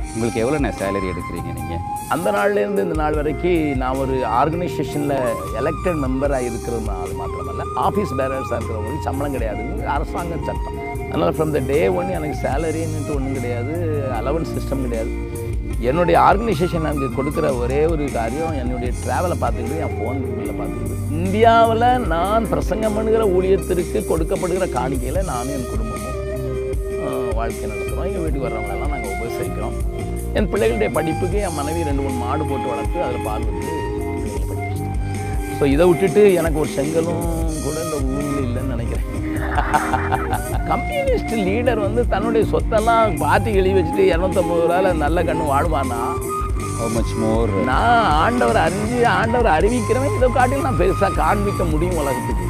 உங்களுக்கு எவ்வளோண்ணே சேலரி எடுக்கிறீங்க நீங்கள் அந்த நாள்லேருந்து இந்த நாள் வரைக்கும் நான் ஒரு ஆர்கனைசேஷனில் எலெக்டட் மெம்பராக இருக்கிறதுனால மாத்திரமல்ல ஆஃபீஸ் பேரர்ஸாக இருக்கிறவங்களுக்கு சம்பளம் கிடையாது அரசாங்க சட்டம் அதனால் ஃப்ரம் த டே ஒன் எனக்கு சேலரின்னுட்டு ஒன்றும் கிடையாது அலவன்ஸ் சிஸ்டம் கிடையாது என்னுடைய ஆர்கனைசேஷன் எனக்கு கொடுக்குற ஒரே ஒரு காரியம் என்னுடைய ட்ராவலை பார்த்துக்கிட்டு என் ஃபோன் பில்லை பார்த்துக்கிட்டு இந்தியாவில் நான் பிரசங்கம் பண்ணுகிற ஊழியத்திற்கு கொடுக்கப்படுகிற காணிக்கையில் நானும் என் குடும்பமும் ஆஹ், வாழ்க்கை நடத்துகிறோம் எங்கள் வீட்டுக்கு வர்றவங்களெல்லாம் நாங்கள் உபசரிக்கிறோம் என் பிள்ளைகளுடைய படிப்புக்கு என் மனைவி ரெண்டு மூணு மாடு போட்டு வளர்த்து அதில் பால் வந்து ஸோ இதை விட்டுட்டு எனக்கு ஒரு செங்கலும் கூட இந்த ஊரில் இல்லைன்னு நினைக்கிறேன் கம்யூனிஸ்ட் லீடர் வந்து தன்னுடைய சொத்தெல்லாம் பாத்தி எழுதி வச்சுட்டு இரநூத்தம்பது ரூபாயில் நல்ல கண்ணு வாழ்வானா ஹவு மச் மோர் நான் ஆண்டவர் அறிஞ்சு ஆண்டவர் அறிவிக்கிறவன் இதை காட்டிலும் நான் பெருசாக காண்பிக்க முடியும் உலகத்துக்கு